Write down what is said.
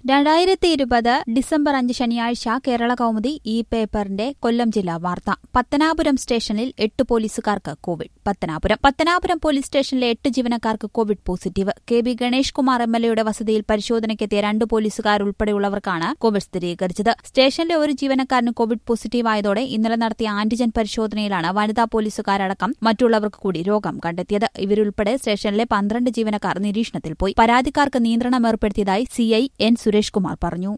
രണ്ടായിരത്തി ഇരുപത് ഡിസംബർ അഞ്ച് ശനിയാഴ്ച കേരള കൗമുദി ഈ പേപ്പറിന്റെ കൊല്ലം ജില്ലാ വാർത്ത പത്തനാപുരം സ്റ്റേഷനിൽ എട്ട് പോലീസുകാർക്ക് കോവിഡ് പത്തനാപുരം പത്തനാപുരം പോലീസ് സ്റ്റേഷനിലെ എട്ട് ജീവനക്കാർക്ക് Covid positive K B Ganesh Kumar M L എയുടെ വസതിയിൽ പരിശോധനയ്ക്കെത്തിയ രണ്ട് പോലീസുകാരുൾപ്പെടെയുള്ളവർക്കാണ് കോവിഡ് സ്ഥിരീകരിച്ചത് സ്റ്റേഷനിലെ ഒരു ജീവനക്കാരന് കോവിഡ് പോസിറ്റീവ് ആയതോടെ ഇന്നലെ നടത്തിയ ആന്റിജൻ പരിശോധനയിലാണ് വനിതാ പോലീസുകാരടക്കം മറ്റുള്ളവർക്ക് കൂടി രോഗം കണ്ടെത്തിയത് ഇവരുൾപ്പെടെ സ്റ്റേഷനിലെ പന്ത്രണ്ട് ജീവനക്കാർ നിരീക്ഷണത്തിൽ പോയി പരാതിക്കാർക്ക് നിയന്ത്രണം ഏർപ്പെടുത്തിയതായി സിഐ എൻ സുരേഷ് കുമാർ പറഞ്ഞു